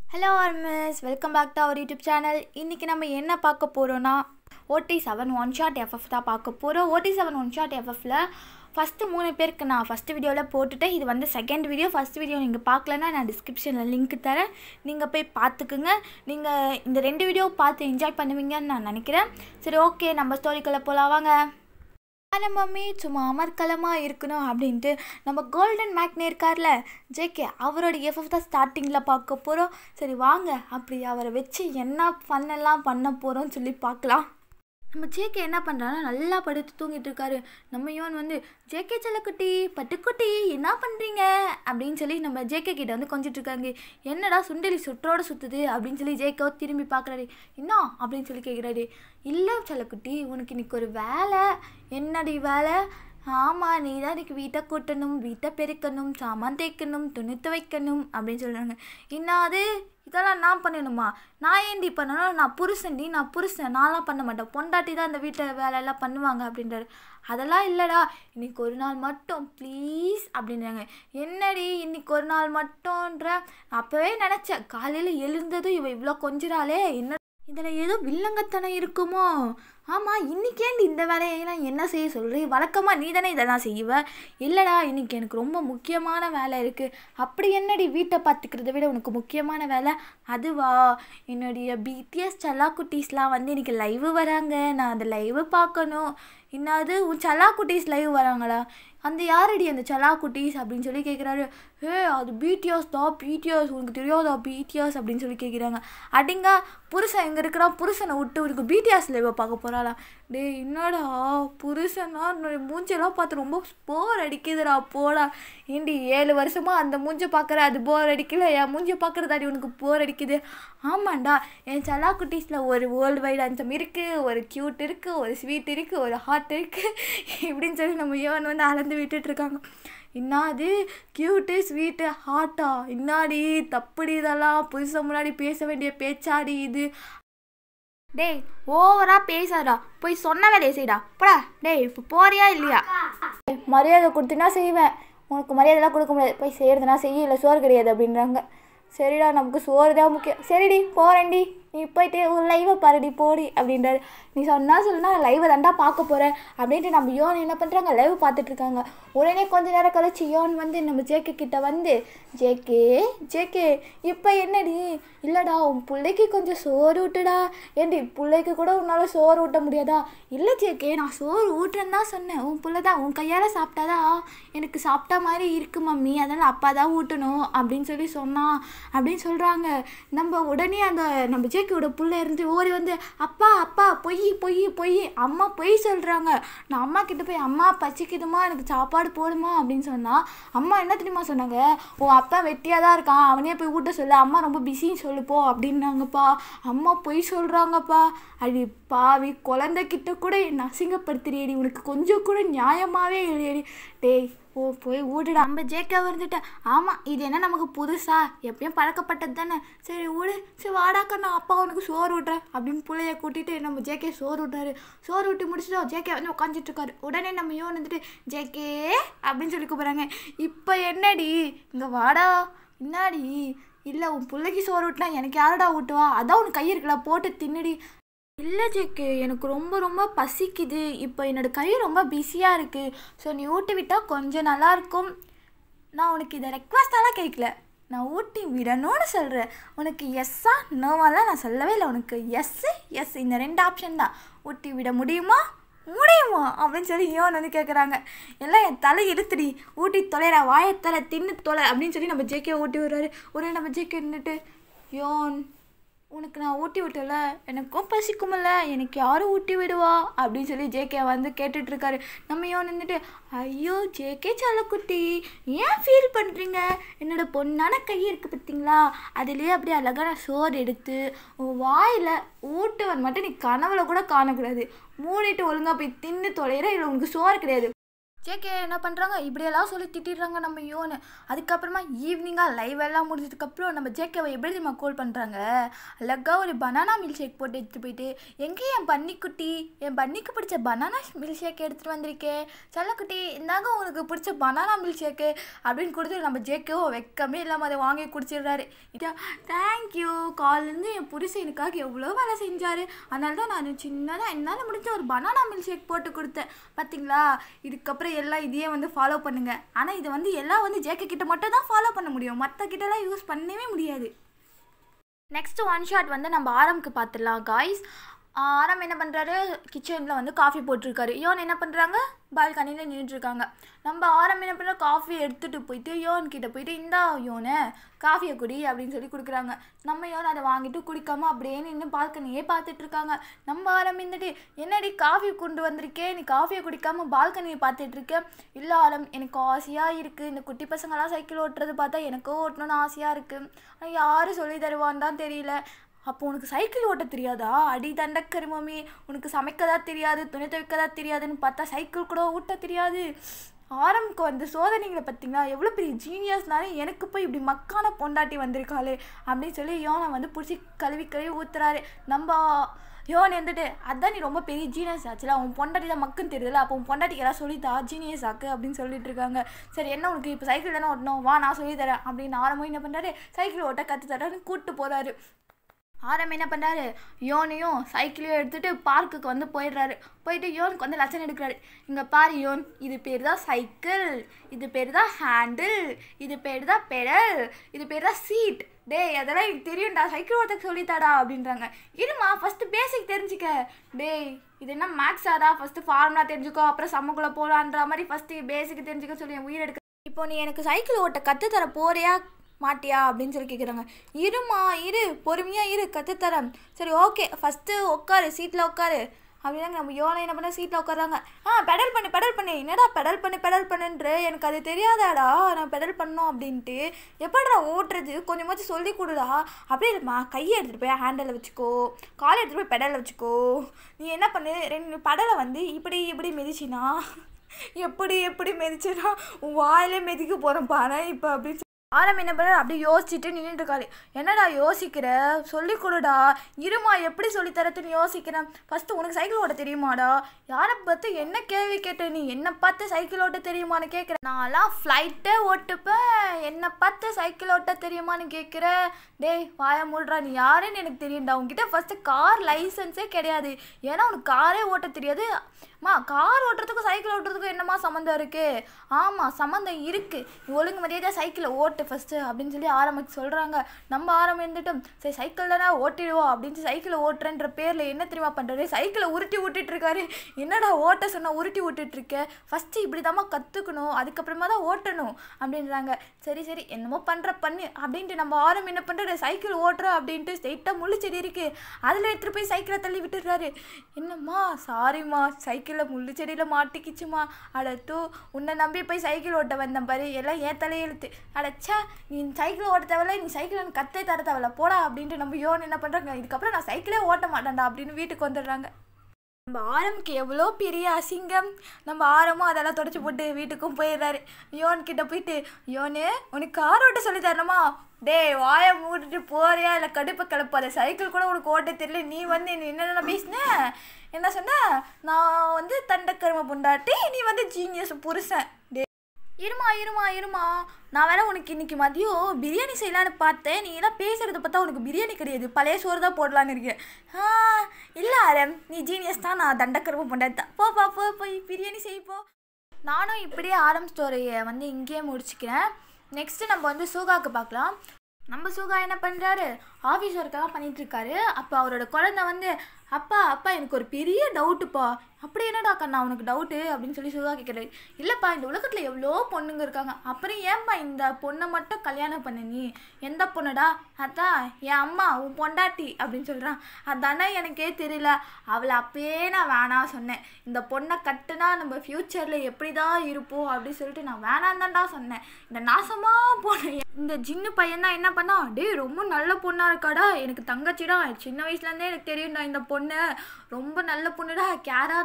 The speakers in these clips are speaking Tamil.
hello armies welcome back to our YouTube channel இன்றைக்கி நம்ம என்ன பார்க்க போகிறோன்னா ஓடி செவன் ஒன் ஷாட் எஃப்எஃப் தான் பார்க்க போகிறோம் ஓடி செவன் ஒன் ஷாட் எஃப்எஃப்ல ஃபஸ்ட்டு மூணு பேருக்கு நான் ஃபஸ்ட்டு வீடியோவில் போட்டுட்டேன் இது வந்து செகண்ட் வீடியோ ஃபஸ்ட் வீடியோ நீங்கள் பார்க்கலன்னா நான் டிஸ்கிரிப்ஷனில் லிங்க் தரேன் நீங்கள் போய் பார்த்துக்குங்க நீங்கள் இந்த ரெண்டு வீடியோ பார்த்து என்ஜாய் பண்ணுவீங்கன்னு நான் நினைக்கிறேன் சரி ஓகே நம்ம ஸ்டோரிக்குள்ளே போகலாம் வாங்க ஆரம்பமே சும்மா அமர்க்கலமாக இருக்கணும் அப்படின்ட்டு நம்ம கோல்டன் மேக்னே இருக்கார்ல ஜேகே அவரோட எஃப்எஃப் தான் ஸ்டார்டிங்கில் பார்க்க போகிறோம் சரி வாங்க அப்படி அவரை வச்சு என்ன பண்ணலாம் பண்ண போகிறோம்னு சொல்லி பார்க்கலாம் நம்ம ஜேகே என்ன பண்ணுறான்னா நல்லா படுத்து தூங்கிட்டு இருக்காரு நம்ம இவன் வந்து ஜேகே செல்லக்குட்டி பட்டுக்குட்டி என்ன பண்ணுறீங்க அப்படின்னு சொல்லி நம்ம ஜேகே கிட்ட வந்து கொஞ்சிட்டு இருக்காங்க என்னடா சுண்டலி சுற்றோட சுற்றுது அப்படின்னு சொல்லி ஜேகே திரும்பி பார்க்குறாரு என்ன அப்படின்னு சொல்லி கேட்குறாரு இல்லை செல்லக்குட்டி உனக்கு இன்னைக்கு ஒரு வேலை என்னடி வேலை ஆமாம் நீ தான் எனக்கு வீட்டை கூட்டணும் வீட்டை பெருக்கணும் சாமான் தேய்க்கணும் துணி துவைக்கணும் அப்படின்னு சொல்கிறாங்க என்னது இதெல்லாம் நான் பண்ணணுமா நான் ஏண்டி பண்ணணும் நான் புருஷன்டி நான் புருஷன் நான்லாம் பண்ண மாட்டேன் பொண்டாட்டி தான் இந்த வீட்டை வேலையெல்லாம் பண்ணுவாங்க அப்படின்றாரு அதெல்லாம் இல்லைடா இன்னைக்கு ஒரு நாள் மட்டும் ப்ளீஸ் அப்படின்றாங்க என்னடி இன்னைக்கு ஒரு நாள் மட்டும்ன்ற அப்போவே நினச்சேன் காலையில் எழுந்ததும் இவ இவ்வளோ கொஞ்சிறாளே என்ன இதில் ஏதோ வில்லங்கத்தனம் இருக்குமோ ஆமாம் இன்றைக்கேண்டி இந்த வேலையெல்லாம் என்ன செய்ய சொல்கிறீ வழக்கமாக நீ தானே இதெல்லாம் செய்வ இல்லைடா இன்றைக்கி எனக்கு ரொம்ப முக்கியமான வேலை இருக்குது அப்படி என்னடி வீட்டை பார்த்துக்கிறத விட உனக்கு முக்கியமான வேலை அதுவா என்னுடைய பிடிஎஸ் சல்லா குட்டீஸ்லாம் வந்து இன்றைக்கி லைவு வராங்க நான் அந்த லைவு பார்க்கணும் என்னது உன் சல்லா குட்டீஸ் லைவ் வராங்களா அந்த யாரடி அந்த சலா குட்டீஸ் அப்படின்னு சொல்லி கேட்குறாரு ஏ அது பிடிஎஸ் தான் பிடிஎஸ் உனக்கு தெரியாதா பிடிஎஸ் அப்படின்னு சொல்லி கேட்குறாங்க அடிங்க புருஷன் எங்கே இருக்கிறான் புருஷனை விட்டு உனக்கு பிடிஎஸ் லைவை பார்க்க போகிறாளா டே என்னடா புருஷனா என்னுடைய மூஞ்செல்லாம் பார்த்து ரொம்ப போர் அடிக்குதுடா போடா ஏண்டி ஏழு வருஷமாக அந்த மூஞ்சை பார்க்குற அது போர் அடிக்கல என் மூஞ்சை பார்க்குறதாடி உனக்கு போர் அடிக்குது ஆமாண்டா என் சலா குட்டீஸில் ஒரு வேர்ல்டு வைடு அஞ்சம் இருக்குது ஒரு க்யூட் இருக்குது ஒரு ஸ்வீட் இருக்குது ஒரு ஹார்ட் இருக்குது இப்படின்னு சொல்லி நம்ம ஈவன் வந்து அளந்து விட்டுட்டு இருக்காங்க இன்னாது க்யூட்டு ஸ்வீட்டு ஹாட்டா இன்னாடி தப்புடி இதெல்லாம் புதுசாக முன்னாடி பேச வேண்டிய பேச்சாடி இது டேய் ஓவரா பேசாதடா போய் சொன்ன வேலையை செய்டா போடா டேய் இப்போ போறியா இல்லையா மரியாதை கொடுத்தினா செய்வேன் உனக்கு மரியாதைலாம் கொடுக்க முடியாது போய் செய்கிறதுனா செய்ய இல்லை சோறு கிடையாது அப்படின்றாங்க சரிடா நமக்கு சோறு தான் முக்கியம் சரிடி போகிறேன்டி நீ போயிட்டு ஒரு லைவை பாருடி போடி அப்படின்றாரு நீ சொன்னா சொல்லுனா லைவை தாண்டா பார்க்க போகிறேன் அப்படின்ட்டு நம்ம யோன் என்ன பண்ணுறாங்க லைவ் பார்த்துட்ருக்காங்க உடனே கொஞ்ச நேரம் கழிச்சு யோன் வந்து நம்ம ஜேகே கிட்ட வந்து ஜேகே ஜேகே இப்போ என்னடி இல்லைடா உன் பிள்ளைக்கு கொஞ்சம் சோறு ஊட்டுடா ஏண்டி பிள்ளைக்கு கூட உன்னால் சோறு ஊட்ட முடியாதா இல்லை ஜேகே நான் சோறு ஊட்டுறேன்னு தான் சொன்னேன் உன் பிள்ளை தான் உன் கையால் சாப்பிட்டாதா எனக்கு சாப்பிட்டா மாதிரி இருக்கு மம்மி அதனால் அப்பா தான் ஊட்டணும் அப்படின்னு சொல்லி சொன்னான் அப்படின்னு சொல்கிறாங்க நம்ம உடனே அந்த நம்ம ஜேக்கியோட புள்ள இருந்து ஓடி வந்து அப்பா அப்பா பொய் பொய் பொய் அம்மா பொய் சொல்கிறாங்க நான் அம்மா கிட்ட போய் அம்மா பச்சிக்குதுமா எனக்கு சாப்பாடு போடுமா அப்படின்னு சொன்னால் அம்மா என்ன தெரியுமா சொன்னாங்க உன் அப்பா வெட்டியாக தான் இருக்கான் அவனே போய் ஊட்ட சொல்லு அம்மா ரொம்ப பிஸின்னு சொல்லுப்போ அப்படின்னாங்கப்பா அம்மா பொய் சொல்கிறாங்கப்பா அடி பாவி குழந்தைகிட்ட கூட என்ன அசிங்கப்படுத்துறியடி உனக்கு கொஞ்சம் கூட நியாயமாகவே இல்லையடி டேய் ஓ போய் ஊடுடா நம்ம ஜேக்கா வந்துட்டேன் ஆமாம் இது என்ன நமக்கு புதுசா எப்பயும் பழக்கப்பட்டது தானே சரி ஊடு சரி வாடாக்கா நான் அப்பா உனக்கு சோறு விட்றேன் அப்படின்னு பிள்ளைய கூட்டிட்டு நம்ம ஜேகே சோறு விட்டாரு சோறு விட்டு முடிச்சுட்டு ஜேகே வந்து உட்காந்துட்டு இருக்காரு உடனே நம்ம யோன் வந்துட்டு ஜேகே அப்படின்னு சொல்லி கூப்பிட்றாங்க இப்போ என்னடி இங்கே வாடா என்னாடி இல்லை உன் பிள்ளைக்கு சோறு விட்டினா எனக்கு யாரடா ஊட்டுவா அதான் உன் கை இருக்கல போட்டு தின்னுடி இல்லை ஜேக்கு எனக்கு ரொம்ப ரொம்ப பசிக்குது இப்போ என்னோடய கை ரொம்ப பிஸியாக இருக்குது ஸோ நீ ஊட்டி விட்டால் கொஞ்சம் நல்லாயிருக்கும் நான் உனக்கு இதை ரெக்வஸ்டாலாம் கேட்கல நான் ஊட்டி விடணும்னு சொல்கிறேன் உனக்கு எஸ்ஸா நோவாலாம் நான் சொல்லவே இல்லை உனக்கு எஸ்ஸு எஸ் இந்த ரெண்டு ஆப்ஷன் தான் ஊட்டி விட முடியுமா முடியுமா அப்படின்னு சொல்லி யோன் வந்து கேட்குறாங்க எல்லாம் என் தலை இழுத்துடி ஊட்டி தொலைற வாயத்தலை தின்னு தொலை அப்படின்னு சொல்லி நம்ம ஜேகே ஊட்டி விடுறாரு உடனே நம்ம ஜேகே நின்றுட்டு யோன் உனக்கு நான் ஊட்டி விட்டல எனக்கும் பசிக்குமில்ல எனக்கு யாரும் ஊட்டி விடுவா அப்படின்னு சொல்லி ஜேகே வந்து கேட்டுட்ருக்காரு நம்ம யோன் நின்றுட்டு ஐயோ ஜேகே சாலக்குட்டி ஏன் ஃபீல் பண்ணுறீங்க என்னோட பொண்ணான கை இருக்குது பார்த்தீங்களா அதுலேயே அப்படியே அழகான சோறு எடுத்து உன் வாயில் ஊட்டுவன் மட்டும் நீ கனவுல கூட காணக்கூடாது மூடிட்டு ஒழுங்காக போய் தின்னு தொலைகிற இல்லை உனக்கு சோறு கிடையாது ஜேகே என்ன பண்ணுறாங்க இப்படியெல்லாம் சொல்லி திட்டிடுறாங்க நம்ம யோனு அதுக்கப்புறமா ஈவினிங்காக லைவ் எல்லாம் முடிஞ்சதுக்கப்புறம் நம்ம ஜேகேவை எப்படி தெரியுமா கால் பண்ணுறாங்க அழகாக ஒரு பனானா மில்க் ஷேக் போட்டு எடுத்துகிட்டு போயிட்டு எங்கே என் பன்னிக்குட்டி என் பன்னிக்கு பிடிச்ச பனானா மில்க் ஷேக் எடுத்துகிட்டு வந்திருக்கேன் செல்லக்குட்டி இந்தாங்க உனக்கு பிடிச்ச பனானா மில்க் ஷேக்கு அப்படின்னு கொடுத்து நம்ம ஜேகேவோ வெக்கமே இல்லாமல் அதை வாங்கி குடிச்சிடுறாரு தேங்க்யூ கால்லேருந்து என் புருஷன் எனக்காக எவ்வளோ வேலை செஞ்சார் அதனால தான் நான் சின்னதாக என்னால் முடிஞ்ச ஒரு பனானா மில்க் ஷேக் போட்டு கொடுத்தேன் பார்த்தீங்களா இதுக்கப்புறம் எல்லாம் இதையே வந்து ஃபாலோ பண்ணுங்க ஆனால் இதை வந்து எல்லாம் வந்து ஜேகே கிட்ட மட்டும் தான் ஃபாலோ பண்ண முடியும் மற்ற கிட்டலாம் யூஸ் பண்ணவே முடியாது நெக்ஸ்ட் ஒன் ஷாட் வந்து நம்ம ஆரம்க்கு பார்த்துடலாம் காய்ஸ் ஆரம் என்ன பண்ணுறாரு கிச்சனில் வந்து காஃபி போட்டிருக்காரு யோன் என்ன பண்ணுறாங்க பால்கனியில் நின்றுட்டுருக்காங்க நம்ம ஆரம் என்ன பண்ணுறோம் காஃபி எடுத்துகிட்டு போயிட்டு யோன் கிட்ட போயிட்டு இந்தா யோனை காஃபியை குடி அப்படின்னு சொல்லி கொடுக்குறாங்க நம்ம யோன் அதை வாங்கிட்டு குடிக்காம அப்படியே நின்று பால்கனியே பார்த்துட்டு இருக்காங்க நம்ம ஆரம் இருந்துட்டு என்னடி காஃபி கொண்டு வந்திருக்கே நீ காஃபியை குடிக்காம பால்கனியை பார்த்துட்டு இருக்க இல்லை ஆரம் எனக்கு ஆசையாக இருக்குது இந்த குட்டி பசங்களாம் சைக்கிள் ஓட்டுறது பார்த்தா எனக்கும் ஓட்டணும்னு ஆசையாக இருக்குது ஆனால் யார் சொல்லி தருவான்னு தான் தெரியல அப்போ உனக்கு சைக்கிள் ஓட்ட தெரியாதா அடி தண்டக்கருமமே உனக்கு சமைக்கதா தெரியாது துணி துவைக்கதா தெரியாதுன்னு பார்த்தா சைக்கிள் கூட ஓட்ட தெரியாது ஆரம்புக்கு வந்து சோதனைகளை பார்த்தீங்களா எவ்வளோ பெரிய ஜீனியஸ்னாலும் எனக்கு போய் இப்படி மக்கான பொண்டாட்டி வந்திருக்காளே அப்படின்னு சொல்லி யோனை வந்து பிடிச்சி கழுவி கழுவி ஊத்துறாரு நம்ம யோன் வந்துட்டு அதான் நீ ரொம்ப பெரிய ஜீனியஸ் ஆச்சுல உன் பொண்டாட்டி தான் மக்குன்னு தெரியுதுல அப்போ உன் பொண்டாட்டிக்கு எல்லாம் சொல்லித்தா ஜீனியஸ் ஆக்கு அப்படின்னு சொல்லிட்டு இருக்காங்க சரி என்ன உனக்கு இப்போ சைக்கிள் தானே ஓட்டணும் வா நான் சொல்லி தரேன் அப்படின்னு ஆரம்பம் என்ன பண்ணுறாரு சைக்கிள் ஓட்ட கற்று தரேன்னு கூப்பிட்டு போகிறாரு ஆரம் என்ன பண்ணுறாரு யோனையும் சைக்கிளையும் எடுத்துகிட்டு பார்க்குக்கு வந்து போயிடுறாரு போயிட்டு யோனுக்கு வந்து லெசன் எடுக்கிறாரு இங்கே பாரு யோன் இது பேர் தான் சைக்கிள் இது பேர் தான் ஹேண்டில் இது பேர் தான் பெடல் இது பேர் தான் சீட் டேய் அதெல்லாம் எனக்கு தெரியும்டா சைக்கிள் ஓட்டக்கு சொல்லித்தாடா அப்படின்றாங்க இருமா ஃபஸ்ட்டு பேசிக் தெரிஞ்சுக்க டேய் இது என்ன மேக்ஸாடா ஃபஸ்ட்டு ஃபார்முலா தெரிஞ்சுக்கோ அப்புறம் சம்மக்குள்ளே போகலான்ற மாதிரி ஃபஸ்ட்டு பேசிக் தெரிஞ்சுக்க சொல்லி என் உயிர் எடுக்க இப்போ நீ எனக்கு சைக்கிள் ஓட்ட கற்றுத்தர போறியா மாட்டியா அப்படின்னு சொல்லி கேட்குறாங்க இருமா இரு பொறுமையாக இரு கற்றுத்தரேன் சரி ஓகே ஃபஸ்ட்டு உட்காரு சீட்டில் உட்காரு அப்படின்னா நம்ம யோனை என்ன பண்ண சீட்டில் உட்காராங்க ஆ பெடல் பண்ணு பெடல் பண்ணு என்னடா பெடல் பண்ணு பெடல் பண்ணுன்ற எனக்கு அது தெரியாதாடா நான் பெடல் பண்ணோம் அப்படின்ட்டு எப்படிடா ஓட்டுறது கொஞ்சமாச்சும் சொல்லி கொடுடா அப்படியே இல்லைம்மா கையை எடுத்துகிட்டு போய் ஹேண்டலில் வச்சுக்கோ காலை எடுத்துகிட்டு போய் பெடலில் வச்சுக்கோ நீ என்ன பண்ணு ரெண்டு பெடலை வந்து இப்படி இப்படி மிதிச்சினா எப்படி எப்படி மிதிச்சுனா உன் வாயிலே மிதிக்க போகிறேன் பாரு இப்போ அப்படின்னு ஆரம் என்ன பண்ண அப்படியே யோசிச்சுட்டு நின்றுட்டு இருக்காரு என்னடா யோசிக்கிற சொல்லி கொடுடா இருமா எப்படி சொல்லி தரத்துன்னு யோசிக்கிறேன் ஃபஸ்ட்டு உனக்கு சைக்கிள் ஓட்ட தெரியுமாடா யாரை பார்த்து என்ன கேள்வி கேட்ட நீ என்னை பார்த்து சைக்கிள் ஓட்ட தெரியுமான்னு கேட்குறேன் நான்லாம் ஃப்ளைட்டே ஓட்டுப்பேன் என்னை பார்த்து சைக்கிள் ஓட்ட தெரியுமான்னு கேட்குற டேய் வாய மூடுறா நீ யாருன்னு எனக்கு தெரியும்டா உங்ககிட்ட ஃபஸ்ட்டு கார் லைசன்ஸே கிடையாது ஏன்னா உனக்கு காரே ஓட்ட தெரியாது மா கார் ஓட்டுறதுக்கும் சைக்கிள் ஓட்டுறதுக்கும் என்னம்மா சம்மந்தம் இருக்குது ஆமாம் சம்மந்தம் இருக்குது ஒழுங்கு மரியாதையாக சைக்கிளை ஓட்டு ஃபஸ்ட்டு அப்படின்னு சொல்லி ஆரம்பிச்சு சொல்கிறாங்க நம்ம ஆரம்பம் இருந்துட்டும் சரி சைக்கிள் தானே ஓட்டிடுவோம் அப்படின்னு சைக்கிளை ஓட்டுறன்ற பேரில் என்ன தெரியுமா பண்ணுறாரு சைக்கிளை உருட்டி விட்டுட்டு இருக்காரு என்னடா ஓட்ட சொன்னால் உருட்டி விட்டுட்டு இருக்க ஃபஸ்ட்டு இப்படி தாம்மா கற்றுக்கணும் அதுக்கப்புறமா தான் ஓட்டணும் அப்படின்றாங்க சரி சரி என்னமோ பண்ணுற பண்ணு அப்படின்ட்டு நம்ம ஆரம் என்ன பண்ணுறாரு சைக்கிள் ஓட்டுறோம் அப்படின்ட்டு ஸ்ட்ரெயிட்டாக முள்ளுச்செடி இருக்குது அதில் எடுத்துகிட்டு போய் சைக்கிளை தள்ளி விட்டுடுறாரு என்னம்மா சாரிம்மா சைக்கிளில் முள்ளு செடியில் மாட்டிக்கிச்சுமா அடத்தூ உன்னை நம்பி போய் சைக்கிள் ஓட்ட வந்தேன் பாரு எல்லாம் ஏன் தலையெழுத்து அடச்சா நீ சைக்கிள் ஓட்ட தேவையில்ல நீ சைக்கிள் எனக்கு கத்தே தர தேவையில்ல போடா அப்படின்ட்டு நம்ம யோன் என்ன பண்ணுறாங்க இதுக்கப்புறம் நான் சைக்கிளே ஓட்ட மாட்டேன்டா அப்படின்னு வீட்டுக்கு வந்துடுறாங்க நம்ம ஆரம்க்கு எவ்வளோ பெரிய அசிங்கம் நம்ம ஆரமும் அதெல்லாம் தொடச்சி போட்டு வீட்டுக்கும் போயிடுறாரு யோன் கிட்ட போயிட்டு யோனு உனக்கு கார் ஓட்ட சொல்லி தரணுமா டேய் வாயை மூடிட்டு போறியா இல்லை கடுப்பை கிளப்பாத சைக்கிள் கூட உனக்கு ஓட்ட தெரியல நீ வந்து என்ன என்னென்ன பேசின என்ன சொன்ன நான் வந்து தண்டக்கரும புண்டாட்டி நீ வந்து ஜீனியஸ் புருஷன் டே இருமா இருமா இருமா நான் வேணா உனக்கு இன்னைக்கு மதியம் பிரியாணி செய்யலான்னு பார்த்தேன் நீ எல்லாம் பேசுகிறத பார்த்தா உனக்கு பிரியாணி கிடையாது பழைய சோறு தான் போடலான்னு இருக்கேன் ஆ இல்லை ஆரம் நீ ஜீனியஸ் தான் நான் தண்டக்கரும புண்டாட்டி தான் போப்பா போ போய் பிரியாணி செய்ப்போ நானும் இப்படியே ஆரம் ஸ்டோரியை வந்து இங்கேயே முடிச்சுக்கிறேன் நெக்ஸ்ட்டு நம்ம வந்து சூகாக்கு பார்க்கலாம் நம்ம சூகா என்ன பண்ணுறாரு ஆஃபீஸ் ஒர்க்கெல்லாம் பண்ணிட்டு இருக்காரு அப்போ அவரோட குழந்தை வந்து அப்பா அப்பா எனக்கு ஒரு பெரிய டவுட்டுப்பா அப்படி என்னடா கண்ணா உனக்கு டவுட்டு அப்படின்னு சொல்லி சுகா கேட்குறாரு இல்லைப்பா இந்த உலகத்தில் எவ்வளோ பொண்ணுங்க இருக்காங்க அப்புறம் ஏன்பா இந்த பொண்ணை மட்டும் கல்யாணம் பண்ண நீ எந்த பொண்ணுடா அதான் என் அம்மா உன் பொண்டாட்டி அப்படின்னு சொல்கிறான் அதானே எனக்கே தெரியல அவளை அப்பயே நான் வேணாம் சொன்னேன் இந்த பொண்ணை கட்டுனா நம்ம ஃப்யூச்சரில் எப்படி தான் இருப்போம் அப்படின்னு சொல்லிட்டு நான் வேணாம் தான்டா சொன்னேன் இந்த நாசமாக போன இந்த ஜின்னு பையன் தான் என்ன பண்ணா டேய் ரொம்ப நல்ல பொண்ணாக இருக்காடா எனக்கு தங்கச்சிடா சின்ன வயசுலேருந்தே எனக்கு தெரியும்டா இந்த பொண்ணு ரொம்ப நல்ல பொண்ணுடா கேராக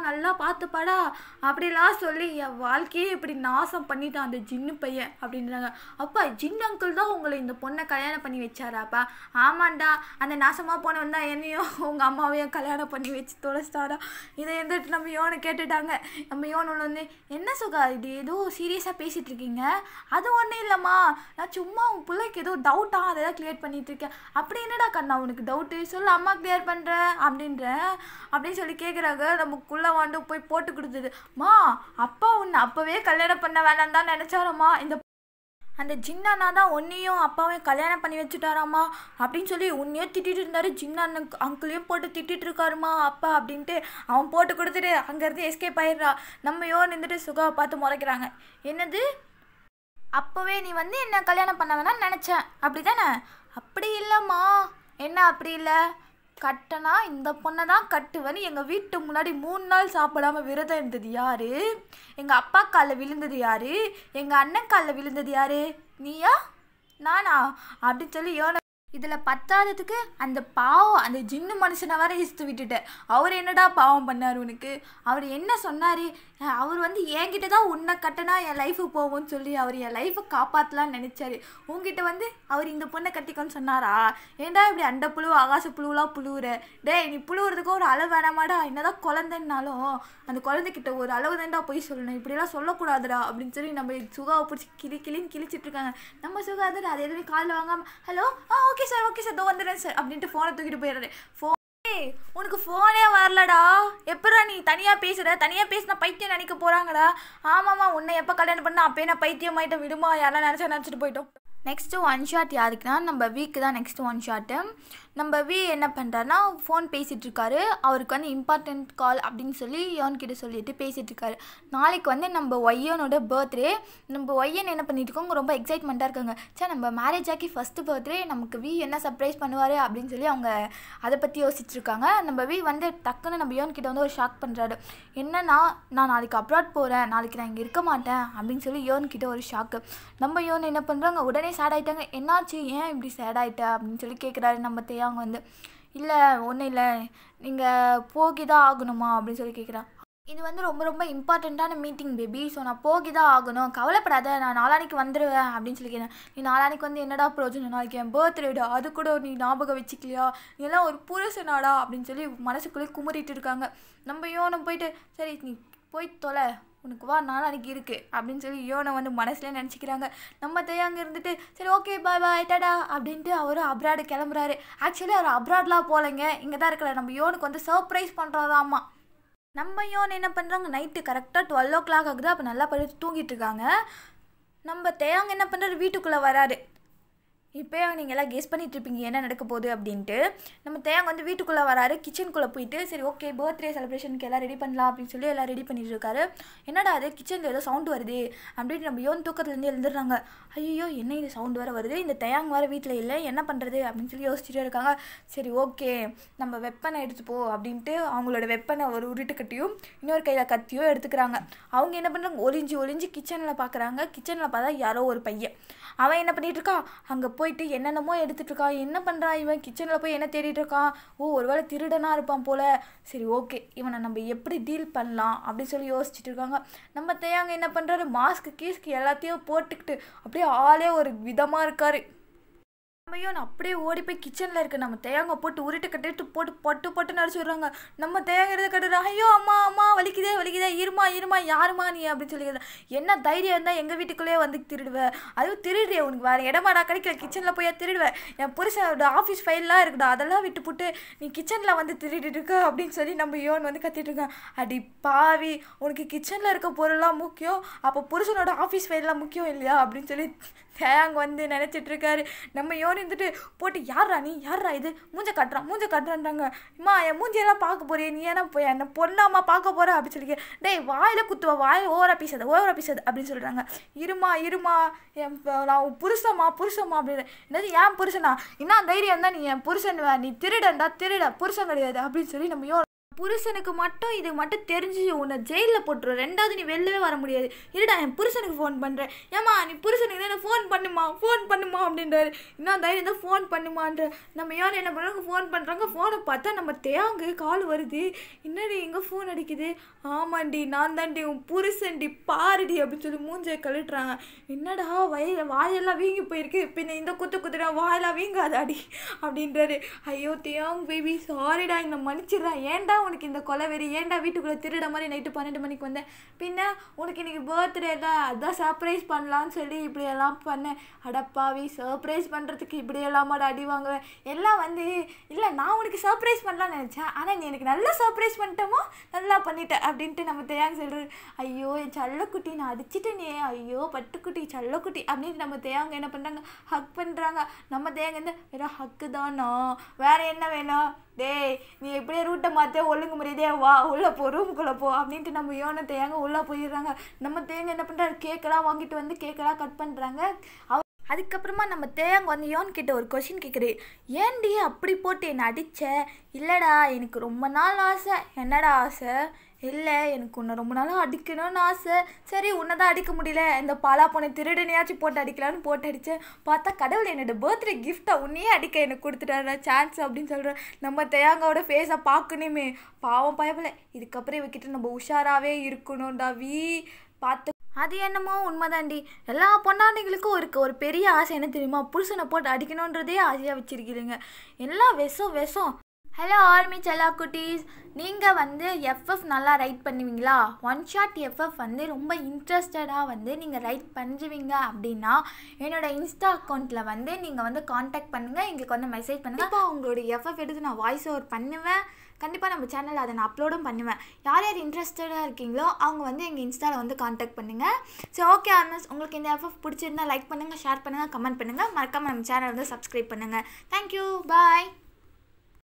நல்லா பார்த்துப்பாடா அப்படிலாம் சொல்லி என் வாழ்க்கையே இப்படி நாசம் பண்ணிட்டான் அந்த ஜின்னு பையன் அப்படின்றாங்க அப்பா ஜின் அங்கிள் தான் உங்களை இந்த பொண்ணை கல்யாணம் பண்ணி வச்சாராப்பா ஆமாண்டா அந்த நாசமாக போனவன் தான் என்னையும் உங்கள் அம்மாவையும் கல்யாணம் பண்ணி வச்சு தொலைச்சிட்டாரா இதை இருந்துட்டு நம்ம யோனை கேட்டுட்டாங்க நம்ம யோன் ஒன்று வந்து என்ன சுகா இது ஏதோ சீரியஸாக பேசிகிட்டு இருக்கீங்க அது ஒன்றும் இல்லைம்மா நான் சும்மா உன் பிள்ளைக்கு ஏதோ டவுட்டாக அதை தான் கிளியர் பண்ணிட்டு இருக்கேன் அப்படி என்னடா கண்ணா உனக்கு டவுட்டு சொல்லு அம்மா கிளியர் பண்ணுறேன் அப்படின்ற அப்படின்னு சொல்லி கேட்குறாங்க நமக்குள்ளே வந்து போய் போட்டு கொடுத்தது மா அப்பா உன்னை அப்போவே கல்யாணம் பண்ண வேணாம் தான் நினச்சாரம்மா இந்த அந்த ஜின்னானா தான் உன்னையும் அப்பாவையும் கல்யாணம் பண்ணி வச்சுட்டாராம்மா அப்படின்னு சொல்லி உன்னையும் திட்டிட்டு இருந்தாரு ஜின்னான் அங்கிளையும் போட்டு திட்டிட்டு இருக்காருமா அப்பா அப்படின்ட்டு அவன் போட்டு கொடுத்துட்டு அங்கேருந்து எஸ்கேப் ஆயிடுறா நம்ம யோன் இருந்துட்டு சுகாவை பார்த்து முறைக்கிறாங்க என்னது அப்போவே நீ வந்து என்ன கல்யாணம் பண்ண வேணாம்னு நினச்சேன் அப்படி தானே அப்படி இல்லைம்மா என்ன அப்படி இல்லை கட்டனா இந்த பொண்ணை தான் கட்டுவேன்னு எங்கள் வீட்டு முன்னாடி மூணு நாள் சாப்பிடாம விரதம் இருந்தது யாரு எங்கள் அப்பா காலில் விழுந்தது யாரு எங்கள் அண்ணன் காலில் விழுந்தது யாரு நீயா நானா அப்படின்னு சொல்லி யோன இதில் பத்தாததுக்கு அந்த பாவம் அந்த ஜின்னு மனுஷனை வர இஸ்து விட்டுட்டேன் அவர் என்னடா பாவம் பண்ணார் உனக்கு அவர் என்ன சொன்னார் அவர் வந்து என்கிட்ட தான் உன்னை கட்டினா என் லைஃபு போகும்னு சொல்லி அவர் என் லைஃப்பை காப்பாற்றலான்னு நினச்சாரு உங்ககிட்ட வந்து அவர் இந்த பொண்ணை கட்டிக்கோன்னு சொன்னாரா ஏன்டா இப்படி அண்ட புழு ஆகாச புழுவெலாம் புழுவுற டேய் நீ புழுவுறதுக்கு ஒரு அளவு வேணாமாடா என்னதான் குழந்தைன்னாலும் அந்த குழந்தைகிட்ட ஒரு அளவு தான்டா போய் சொல்லணும் இப்படிலாம் சொல்லக்கூடாதுடா அப்படின்னு சொல்லி நம்ம சுகாவை பிடிச்சி கிளி கிளின்னு கிழிச்சிட்டு இருக்காங்க நம்ம சுகா அது அது எதுவுமே காலில் வாங்காம hello ah okay sir okay sir தோ வந்துடுறேன் சார் அப்படின்ட்டு ஃபோனை தூக்கிட்டு போயிடுறாரு ஃபோன் ஏய் உனக்கு ஃபோனே வரலடா எப்படா நீ தனியாக பேசுகிற தனியாக பேசினா பைத்தியம் நினைக்க போகிறாங்கடா ஆமாம்மா உன்னை எப்போ கல்யாணம் பண்ண அப்போ நான் பைத்தியம் ஆகிட்ட விடுமா யாரெல்லாம் நினச்சா நினச்சிட்டு போயிட்டோம் நெக்ஸ்ட்டு ஒன் ஷாட் யாருக்குன்னா நம்ம வீக்கு தான் நெக்ஸ்ட் ஒன் ஷாட்டு நம்ம வி என்ன பண்ணுறாருனா ஃபோன் பேசிகிட்டு இருக்காரு அவருக்கு வந்து இம்பார்ட்டண்ட் கால் அப்படின்னு சொல்லி யோன்கிட்ட சொல்லிட்டு பேசிகிட்டு இருக்காரு நாளைக்கு வந்து நம்ம ஒய்யனோட பர்த்டே நம்ம ஒய்யன் என்ன பண்ணிட்டு இருக்கோங்க ரொம்ப எக்ஸைட்மெண்ட்டாக இருக்காங்க சே நம்ம மேரேஜ் ஆக்கி ஃபஸ்ட்டு பர்த்டே நமக்கு வி என்ன சர்ப்ரைஸ் பண்ணுவார் அப்படின்னு சொல்லி அவங்க அதை பற்றி யோசிச்சுட்டு இருக்காங்க நம்ம வி வந்து டக்குன்னு நம்ம யோன் கிட்ட வந்து ஒரு ஷாக் பண்ணுறாரு என்னன்னா நான் நாளைக்கு அப்ராட் போகிறேன் நாளைக்கு நான் இங்கே இருக்க மாட்டேன் அப்படின்னு சொல்லி யோன் கிட்ட ஒரு ஷாக்கு நம்ம யோன் என்ன பண்ணுறாங்க உடனே சேட் ஆகிட்டாங்க என்னாச்சு ஏன் இப்படி சேட் ஆகிட்ட அப்படின்னு சொல்லி கேட்குறாரு நம்ம தேயாங்க வந்து இல்லை ஒன்றும் இல்லை நீங்கள் போகி தான் ஆகணுமா அப்படின்னு சொல்லி கேட்குறான் இது வந்து ரொம்ப ரொம்ப இம்பார்ட்டண்ட்டான மீட்டிங் பேபி ஸோ நான் போகி தான் ஆகணும் கவலைப்படாத நான் நாளானிக்கு வந்துடுவேன் அப்படின்னு சொல்லி கேட்டேன் நீ நாளானிக்கு வந்து என்னடா ப்ரோஜனம் நாளைக்கு என் பர்த்டேடா அது கூட நீ ஞாபகம் வச்சுக்கலையா நீ எல்லாம் ஒரு புருஷனாடா அப்படின்னு சொல்லி மனசுக்குள்ளே குமுறிட்டு இருக்காங்க நம்ம யோனம் போயிட்டு சரி நீ போய் தொலை உனக்கு வா நாளானிக்கு இருக்குது அப்படின்னு சொல்லி யோனை வந்து மனசுலேயே நினச்சிக்கிறாங்க நம்ம தேயாங்க இருந்துட்டு சரி ஓகே பாய் பாய் டடா அப்படின்ட்டு அவர் அப்ராடு கிளம்புறாரு ஆக்சுவலி அவர் அப்ராட்லாம் போகலைங்க இங்கே தான் இருக்கிற நம்ம யோனுக்கு வந்து சர்ப்ரைஸ் பண்ணுறதாம்மா நம்ம யோன் என்ன பண்ணுறாங்க நைட்டு கரெக்டாக டுவெல் ஓ கிளாக் ஆகுது அப்போ நல்லா படுத்து தூங்கிட்டு இருக்காங்க நம்ம தேயாங்க என்ன பண்ணுறாரு வீட்டுக்குள்ளே வராரு இப்போ நீங்கள் எல்லாம் கெஸ் பண்ணிட்டு இருப்பீங்க என்ன நடக்க போகுது அப்படின்ட்டு நம்ம தேங்க வந்து வீட்டுக்குள்ளே வராரு கிச்சனுக்குள்ளே போயிட்டு சரி ஓகே பர்த்டே செலிப்ரேஷனுக்கு எல்லாம் ரெடி பண்ணலாம் அப்படின்னு சொல்லி எல்லாம் ரெடி பண்ணிட்டு இருக்காரு என்னடா அது கிச்சனில் ஏதோ சவுண்ட் வருது அப்படின்னு நம்ம யோன் தூக்கத்துலேருந்து எழுந்துடுறாங்க ஐயோ என்ன இது சவுண்ட் வர வருது இந்த தேயாங் வர வீட்டில் இல்லை என்ன பண்ணுறது அப்படின்னு சொல்லி யோசிச்சுட்டே இருக்காங்க சரி ஓகே நம்ம வெப்பனை எடுத்து போ அப்படின்ட்டு அவங்களோட வெப்பனை ஒரு உருட்டு கட்டியும் இன்னொரு கையில் கத்தியும் எடுத்துக்கிறாங்க அவங்க என்ன பண்ணுறாங்க ஒளிஞ்சு ஒளிஞ்சு கிச்சனில் பார்க்குறாங்க கிச்சனில் பார்த்தா யாரோ ஒரு பையன் அவன் என்ன பண்ணிட்டு இருக்கான் அங்கே போயிட்டு என்னென்னமோ எடுத்துட்டு இருக்கான் என்ன பண்ணுறான் இவன் கிச்சனில் போய் என்ன தேடிட்டு இருக்கான் ஓ ஒருவேளை திருடனாக இருப்பான் போல சரி ஓகே இவனை நம்ம எப்படி டீல் பண்ணலாம் அப்படின்னு சொல்லி யோசிச்சுட்டு இருக்காங்க நம்ம தேயாங்க என்ன பண்ணுறாரு மாஸ்க்கு கீஸ்க்கு எல்லாத்தையும் போட்டுக்கிட்டு அப்படியே ஆளே ஒரு விதமாக இருக்காரு ஐயோ நான் அப்படியே ஓடி போய் கிச்சனில் இருக்க நம்ம தேங்காய் போட்டு உருட்டு கட்டிட்டு போட்டு பொட்டு பொட்டு நடிச்சு விட்றாங்க நம்ம தேங்காய் எடுத்து கட்டுறோம் ஐயோ அம்மா அம்மா வலிக்குதே வலிக்குதே இருமா இருமா யாருமா நீ அப்படின்னு சொல்லி என்ன தைரியம் இருந்தால் எங்கள் வீட்டுக்குள்ளேயே வந்து திருடுவேன் அதுவும் திருடுறிய உனக்கு வேறு இடமாடா கிடைக்கல கிச்சனில் போய் திருடுவேன் என் புருஷனோட ஆஃபீஸ் ஃபைல்லாம் இருக்குடா அதெல்லாம் விட்டு போட்டு நீ கிச்சனில் வந்து திருடிட்டு இருக்க அப்படின்னு சொல்லி நம்ம யோன் வந்து கத்திட்டு இருக்கேன் அடி பாவி உனக்கு கிச்சனில் இருக்க பொருள்லாம் முக்கியம் அப்போ புருஷனோட ஆஃபீஸ் ஃபைல்லாம் முக்கியம் இல்லையா அப்படின்னு சொல்லி தேங்க வந்து நினச்சிட்டு இருக்காரு நம்ம யோன் இருந்துட்டு போட்டு யாரா நீ யாரா இது மூஞ்ச கட்டுறான் மூஞ்ச கட்டுறான்றாங்க அம்மா என் மூஞ்சியெல்லாம் பார்க்க போறியே நீ ஏன்னா போய் என்ன பொண்ணாம்மா பார்க்க போற அப்படின்னு சொல்லி டேய் வாயில் குத்துவ வாயில் ஓவரா பீசாது ஓவரா பீசாது அப்படின்னு சொல்கிறாங்க இருமா இருமா என் ப- நான் உன் புருஷம்மா புருஷம்மா அப்படின்னு என்னது ஏன் புருஷனா என்ன தைரியம் தான் நீ என் புருஷன் நீ திருடன்டா திருட புருஷன் கிடையாது அப்படின்னு சொல்லி நம்ம யோ புருஷனுக்கு மட்டும் இது மட்டும் தெரிஞ்சு உன்னை ஜெயிலில் போட்டுரும் ரெண்டாவது நீ வெளிலவே வர முடியாது இருடா என் புருஷனுக்கு ஃபோன் பண்ணுறேன் ஏமா நீ புருஷனுக்கு தானே ஃபோன் பண்ணுமா ஃபோன் பண்ணுமா அப்படின்றாரு இன்னும் தைரியம் தான் ஃபோன் பண்ணுமான்ற நம்ம யார் என்ன பண்ணுறாங்க ஃபோன் பண்ணுறாங்க ஃபோனை பார்த்தா நம்ம தேங்கு கால் வருது என்னடி எங்கே ஃபோன் அடிக்குது ஆமாண்டி நான் தாண்டி உன் புருஷன்டி பாருடி அப்படின்னு சொல்லி மூஞ்சை கழுட்டுறாங்க என்னடா வய வாயெல்லாம் வீங்கி போயிருக்கு பின்ன இந்த குத்து குத்துடா வாயெல்லாம் வீங்காதாடி அப்படின்றாரு ஐயோ தியாங் பேபி சாரிடா என்னை மன்னிச்சிடுறேன் ஏன்டா உனக்கு இந்த கொலை வெறி ஏன்டா வீட்டுக்குள்ளே திருட மாதிரி நைட்டு பன்னெண்டு மணிக்கு வந்தேன் பின்ன உனக்கு இன்னைக்கு பர்த்டேல அதான் சர்ப்ரைஸ் பண்ணலான்னு சொல்லி இப்படி எல்லாம் பண்ணேன் அடப்பாவி சர்ப்ரைஸ் பண்ணுறதுக்கு இப்படி எல்லாமாடா அடி வாங்குவேன் எல்லாம் வந்து இல்லை நான் உனக்கு சர்ப்ரைஸ் பண்ணலாம்னு நினச்சேன் ஆனால் நீ எனக்கு நல்லா சர்ப்ரைஸ் பண்ணிட்டோமோ நல்லா பண்ணிட்ட அப்படின்ட்டு நம்ம தேயாங்க சொல்கிறது ஐயோ என் சல்லக்குட்டி நான் அடிச்சிட்டேனே ஐயோ பட்டுக்குட்டி சல்லக்குட்டி அப்படின்னு நம்ம தேயாங்க என்ன பண்ணுறாங்க ஹக் பண்ணுறாங்க நம்ம தேயாங்க வந்து வெறும் ஹக்கு தானா வேற என்ன வேணும் டேய் நீ எப்படியே ரூட்டை மாற்ற ஒழுங்கு முறையதே வா உள்ளே போ ரூமுக்குள்ளே போ அப்படின்ட்டு நம்ம யோனை தேங்க உள்ளே போயிடுறாங்க நம்ம தேங்க என்ன பண்ணுறாரு கேக்கெல்லாம் வாங்கிட்டு வந்து கேக்கெல்லாம் கட் பண்ணுறாங்க அவ அதுக்கப்புறமா நம்ம தேங்க வந்து யோன் கிட்ட ஒரு கொஷின் கேட்குறது ஏன்டி அப்படி போட்டு என்னை அடிச்ச இல்லைடா எனக்கு ரொம்ப நாள் ஆசை என்னடா ஆசை இல்லை எனக்கு உன்னை ரொம்ப நாளாக அடிக்கணும்னு ஆசை சரி உன்னை தான் அடிக்க முடியல இந்த பாலா போன திருடனையாச்சும் போட்டு அடிக்கலான்னு போட்டு அடித்தேன் பார்த்தா கடவுள் என்னோட பர்த்டே கிஃப்ட்டை உன்னையே அடிக்க எனக்கு கொடுத்துட்டாரு சான்ஸ் அப்படின்னு சொல்கிறேன் நம்ம தேங்காவோட ஃபேஸை பார்க்கணுமே பாவம் பயப்பில்ல இதுக்கப்புறம் இவகிட்ட நம்ம உஷாராகவே இருக்கணும்டா வீ பார்த்து அது என்னமோ உண்மைதாண்டி எல்லா பொண்டாட்டிகளுக்கும் இருக்கு ஒரு பெரிய ஆசை என்ன தெரியுமா புருஷனை போட்டு அடிக்கணுன்றதே ஆசையாக வச்சிருக்கிறீங்க எல்லாம் விஷம் விஷம் ஹலோ ஆர்மி செல்லா குட்டீஸ் நீங்கள் வந்து எஃப்எஃப் நல்லா ரைட் பண்ணுவீங்களா ஒன் ஷாட் எஃப்எஃப் வந்து ரொம்ப இன்ட்ரெஸ்டடாக வந்து நீங்கள் ரைட் பண்ணுவீங்க அப்படின்னா என்னோட இன்ஸ்டா அக்கௌண்ட்டில் வந்து நீங்கள் வந்து காண்டாக்ட் பண்ணுங்கள் எங்களுக்கு வந்து மெசேஜ் பண்ணுங்கள் இப்போ உங்களோட எஃப்எஃப் எடுத்து நான் வாய்ஸ் ஓவர் பண்ணுவேன் கண்டிப்பாக நம்ம சேனலில் அதை நான் அப்லோடும் பண்ணுவேன் யார் யார் இன்ட்ரெஸ்டடாக இருக்கீங்களோ அவங்க வந்து எங்கள் இன்ஸ்டாவில் வந்து காண்டாக்ட் பண்ணுங்கள் ஸோ ஓகே ஆர்மஸ் உங்களுக்கு இந்த எஃப்எஃப் பிடிச்சிருந்தா லைக் பண்ணுங்கள் ஷேர் பண்ணுங்கள் கமெண்ட் பண்ணுங்கள் மறக்காமல் நம்ம சேனல் வந்து சப்ஸ்கிரைப் பண்ணுங்கள் தேங்க்யூ பாய்